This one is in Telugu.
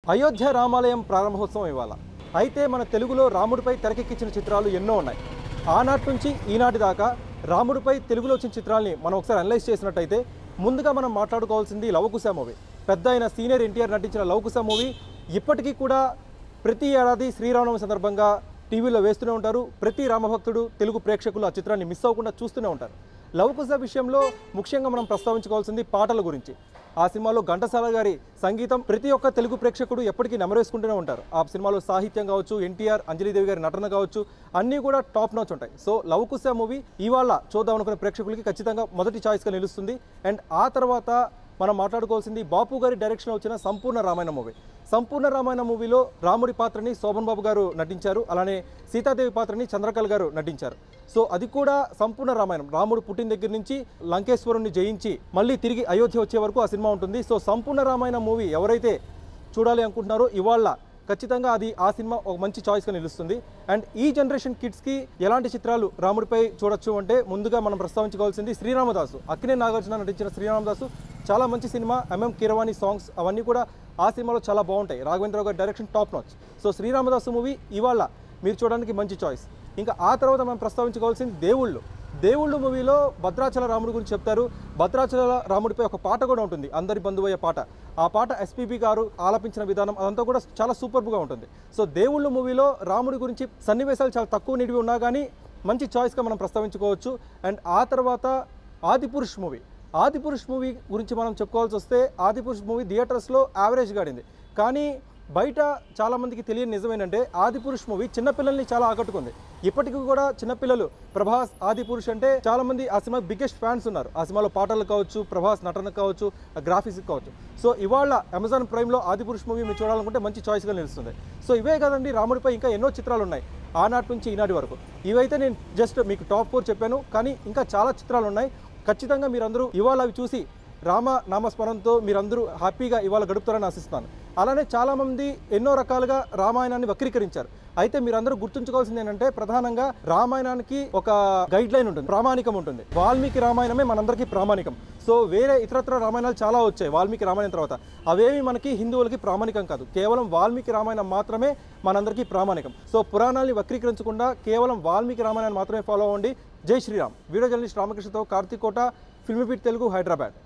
అయోధ్య రామాలయం ప్రారంభోత్సవం ఇవాళ అయితే మన తెలుగులో రాముడిపై తెరకెక్కించిన చిత్రాలు ఎన్నో ఉన్నాయి ఆనాటి నుంచి ఈనాటి దాకా రాముడిపై తెలుగులో వచ్చిన చిత్రాల్ని మనం ఒకసారి అనలైజ్ చేసినట్టయితే ముందుగా మనం మాట్లాడుకోవాల్సింది లవకుశ మూవీ పెద్ద అయిన సీనియర్ ఎన్టీఆర్ నటించిన లవకుశ మూవీ ఇప్పటికీ కూడా ప్రతి ఏడాది శ్రీరామనవమి సందర్భంగా టీవీలో వేస్తూనే ఉంటారు ప్రతి రామభక్తుడు తెలుగు ప్రేక్షకులు ఆ చిత్రాన్ని మిస్ అవ్వకుండా చూస్తూనే ఉంటారు లవకుశ విషయంలో ముఖ్యంగా మనం ప్రస్తావించుకోవాల్సింది పాటల గురించి ఆ సినిమాలో ఘంటసాల గారి సంగీతం ప్రతి ఒక్క తెలుగు ప్రేక్షకుడు ఎప్పటికీ నెమరేసుకుంటూనే ఉంటారు ఆ సినిమాలో సాహిత్యం కావచ్చు ఎన్టీఆర్ అంజలిదేవి గారి నటన కావచ్చు అన్నీ కూడా టాప్ నోచ్ ఉంటాయి సో లవకుశ మూవీ ఇవాళ చూద్దాం అనుకునే ప్రేక్షకులకి ఖచ్చితంగా మొదటి చాయిస్గా నిలుస్తుంది అండ్ ఆ తర్వాత మనం మాట్లాడుకోవాల్సింది బాపు గారి డైరెక్షన్ వచ్చిన సంపూర్ణ రామాయణ మూవీ సంపూర్ణ రామాయణ మూవీలో రాముడి పాత్రని శోభన్ బాబు గారు నటించారు అలానే సీతాదేవి పాత్రని చంద్రకళ గారు నటించారు సో అది కూడా సంపూర్ణ రామాయణం రాముడు పుట్టిన దగ్గర నుంచి లంకేశ్వరుణ్ణి జయించి మళ్ళీ తిరిగి అయోధ్య వచ్చే వరకు ఆ సినిమా ఉంటుంది సో సంపూర్ణ రామాయణ మూవీ ఎవరైతే చూడాలి అనుకుంటున్నారో ఇవాళ ఖచ్చితంగా అది ఆ సినిమా ఒక మంచి చాయిస్గా నిలుస్తుంది అండ్ ఈ జనరేషన్ కిడ్స్కి ఎలాంటి చిత్రాలు రాముడిపై చూడొచ్చు అంటే ముందుగా మనం ప్రస్తావించుకోవాల్సింది శ్రీరామదాసు అక్కినే నాగార్జున నటించిన శ్రీరామదాసు చాలా మంచి సినిమా ఎంఎం కీరవాణి సాంగ్స్ అవన్నీ కూడా ఆ సినిమాలో చాలా బాగుంటాయి రాఘవేంద్రరావు గారి direction top notch so Sri Ramadasu movie ఇవాళ మీరు చూడడానికి మంచి చాయిస్ ఇంకా ఆ తర్వాత మనం ప్రస్తావించుకోవాల్సింది దేవుళ్ళు దేవుళ్ళు మూవీలో భద్రాచల రాముడి గురించి చెప్తారు భద్రాచల రాముడిపై ఒక పాట కూడా ఉంటుంది అందరి బంధువయ్య పాట ఆ పాట ఎస్పీబీ గారు ఆలపించిన విధానం అదంతా కూడా చాలా సూపర్గా ఉంటుంది సో దేవుళ్ళు మూవీలో రాముడి గురించి సన్నివేశాలు చాలా తక్కువ నిడివి ఉన్నా కానీ మంచి చాయిస్గా మనం ప్రస్తావించుకోవచ్చు అండ్ ఆ తర్వాత ఆదిపురుష్ మూవీ ఆదిపురుష్ మూవీ గురించి మనం చెప్పుకోవాల్సి వస్తే ఆదిపురుష్ మూవీ థియేటర్స్లో యావరేజ్గా ఆడింది కానీ బయట చాలామందికి తెలియని నిజం ఏంటంటే ఆదిపురుష్ మూవీ చిన్నపిల్లల్ని చాలా ఆకట్టుకుంది ఇప్పటికీ కూడా చిన్నపిల్లలు ప్రభాస్ ఆదిపురుష్ అంటే చాలామంది ఆ సినిమా బిగ్గెస్ట్ ఫ్యాన్స్ ఉన్నారు ఆ సినిమాలో పాటలు కావచ్చు ప్రభాస్ నటన కావచ్చు గ్రాఫిక్స్ కావచ్చు సో ఇవాళ అమెజాన్ ప్రైమ్లో ఆదిపురుష్ మూవీ మీరు చూడాలనుకుంటే మంచి చాయిస్గా నిలుస్తుంది సో ఇవే కదండి రాముడిపై ఇంకా ఎన్నో చిత్రాలు ఉన్నాయి ఆనాటి నుంచి ఈనాటి వరకు ఇవైతే నేను జస్ట్ మీకు టాప్ ఫోర్ చెప్పాను కానీ ఇంకా చాలా చిత్రాలు ఉన్నాయి ఖచ్చితంగా మీరందరూ ఇవాళ అవి చూసి రామ నామస్మరణతో మీరందరూ హ్యాపీగా ఇవాళ గడుపుతారని ఆశిస్తాను అలానే చాలామంది ఎన్నో రకాలుగా రామాయణాన్ని వక్రీకరించారు అయితే మీరందరూ గుర్తుంచుకోవాల్సింది ఏంటంటే ప్రధానంగా రామాయణానికి ఒక గైడ్ లైన్ ఉంటుంది ప్రామాణికం ఉంటుంది వాల్మీకి రామాయణమే మనందరికీ ప్రామాణికం సో వేరే ఇతరత్ర రామాయణాలు చాలా వచ్చాయి వాల్మీకి రామాయణం తర్వాత అవేమి మనకి హిందువులకి ప్రామాణికం కాదు కేవలం వాల్మీకి రామాయణం మాత్రమే మనందరికీ ప్రామాణికం సో పురాణాన్ని వక్రీకరించకుండా కేవలం వాల్మీకి రామాయణాన్ని మాత్రమే ఫాలో అవ్వండి జై శ్రీరామ్ వీడియో జర్నలిస్ట్ రామకృష్ణతో కార్తీక్ కోట ఫిల్మీపీట్ తెలుగు హైదరాబాద్